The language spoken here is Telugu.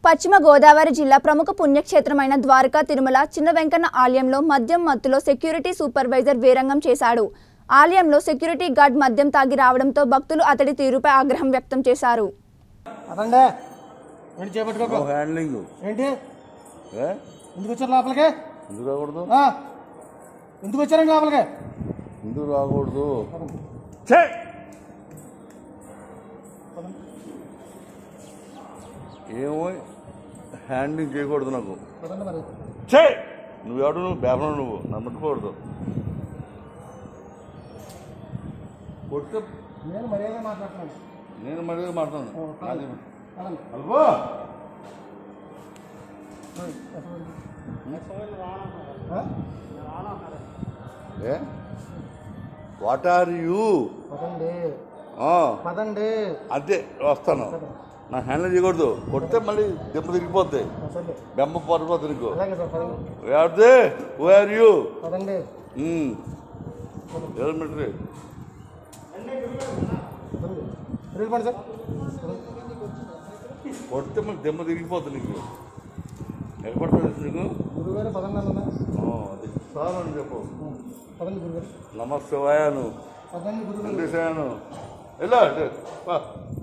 పశ్చిమ గోదావరి జిల్లా ప్రముఖ పుణ్యక్షేత్రమైన ద్వారకా తిరుమల చిన్న వెంకన్న ఆలయంలో మద్యం మత్తులో సెక్యూరిటీ సూపర్వైజర్ వీరంగం చేశాడు ఆలయంలో సెక్యూరిటీ గార్డ్ మద్యం తాగి రావడంతో భక్తులు అతడి తీరుపై ఆగ్రహం వ్యక్తం చేశారు అదండే ఏంటి చేపట్టుకోకు నో హ్యాండ్లింగ్ ఏంటి ఏ? ఎందుకు వచ్చారు లోపలికి ఎందుకు రాకూడదు ఆ? ఎందుకు వచ్చారండి లోపలికి ఎందుకు రాకూడదు ఏమో హ్యాండ్లింగ్ చేయకూడదు నాకు పదండి మరి చే నువ్వు ఎవడు నువ్వు బేపన నువ్వు నన్ను ముట్టుకోకూడదు కొడితే నేను మర్యాద మాట్లాడుతున్నాను నేను మళ్ళీ మాట్లాడను నాది పదండి అల్పో ఆ? ఏ వాట్ ఆర్ యూ పదండి పదండి అంతే వస్తాను నా హ్యాండిల్ చేయకూడదు కొడితే మళ్ళీ దెబ్బ తిరిగిపోద్ది ఆ, సరే బెమ్మ పడిపోద్ది నీకు అలాగే సార్ పదండి ఎవరిది హూ ఆర్ యూ పదండి ఎవరు మిలిటరీ పదండి వెళ్ళిపోండి సార్ కొడితే మళ్ళీ దెబ్బ తిరిగిపోద్ది నీకు ఎక్కడ పడుతుంది నీకు గురుగారు పదండి అన్న ఆ, అది సార్ అని చెప్పు పదండి గురుగారు నమస్తే వాయాను పదండి గురుగారు వెంకటేశాను ఎలా